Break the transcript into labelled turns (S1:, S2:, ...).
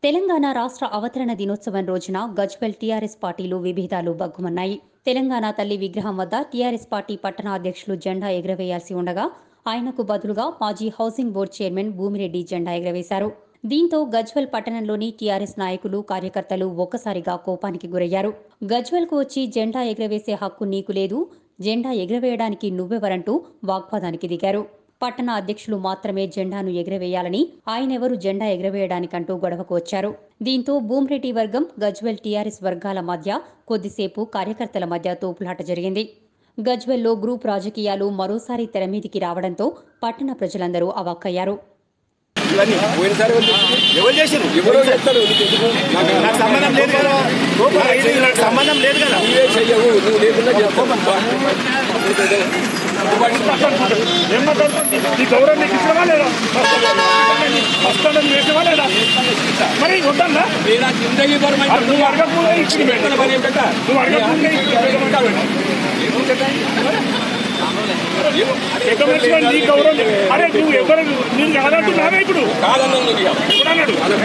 S1: తెలంగాణ రాష్ట్ర అవతరణ దినోత్సవం రోజున గజ్వెల్ టీఆర్ఎస్ పార్టీలు విభేదాలు బగ్గుమన్నాయి తెలంగాణ తల్లి విగ్రహం వద్ద టీఆర్ఎస్ పార్టీ పట్టణ అధ్యక్షులు జెండా ఎగురవేయాల్సి ఉండగా ఆయనకు బదులుగా మాజీ హౌసింగ్ బోర్డు చైర్మన్ భూమిరెడ్డి జెండా ఎగురవేశారు దీంతో గజ్వెల్ పట్టణంలోని టీఆర్ఎస్ నాయకులు కార్యకర్తలు ఒక్కసారిగా కోపానికి గురయ్యారు గజ్వెల్కు వచ్చి జెండా ఎగురవేసే హక్కు నీకు లేదు జెండా ఎగురవేయడానికి నువ్వెవరంటూ వాగ్వాదానికి దిగారు పట్టణ అధ్యక్షులు మాత్రమే జెండాను ఎగురవేయాలని ఆయనెవరు జెండా ఎగురవేయడానికంటూ గొడవకు వచ్చారు దీంతో భూమిరెడ్డి వర్గం గజ్వెల్ టీఆర్ఎస్ వర్గాల మధ్య కొద్దిసేపు కార్యకర్తల మధ్య తోపులాట జరిగింది గజ్వెల్లో గ్రూప్ రాజకీయాలు మరోసారి తెరమీదికి రావడంతో పట్టణ ప్రజలందరూ అవాక్కయ్యారు
S2: ఇవన్నీ పోయినసారి ఎవరు చేశారు? ఎవరు చేశారు ఎవరో చేస్తారు నీకు ఎందుకు? నాకు-
S3: నాకు సంబంధం లేదు కదా ఇది నాకు సంబంధం లేదు కదా
S2: నువ్వే చెయ్యవు నువ్వు లేకుండా చేస్తావు
S3: ఏం మాట్లాడుతుంది నీ గౌరవం నీకు ఇచ్చినవా లేదా వస్తానని చేసినవా లేదా మరి వద్దన్నా
S2: मेरा जिंदगी भर मैं
S3: अब నువ్వు అడగకుండా ఇప్పుడు పెట్టు.
S2: इतना बने बेटा
S3: నువ్వు అడగకుండా ఇప్పుడు పెట్టు. ఎంత మంచిగా నీ గౌరవం అరే నువ్వు ఎవరు నేను కాదంటున్నావా ఇప్పుడు
S2: కాదన్నాను
S3: ఇప్పుడు అన్నాడు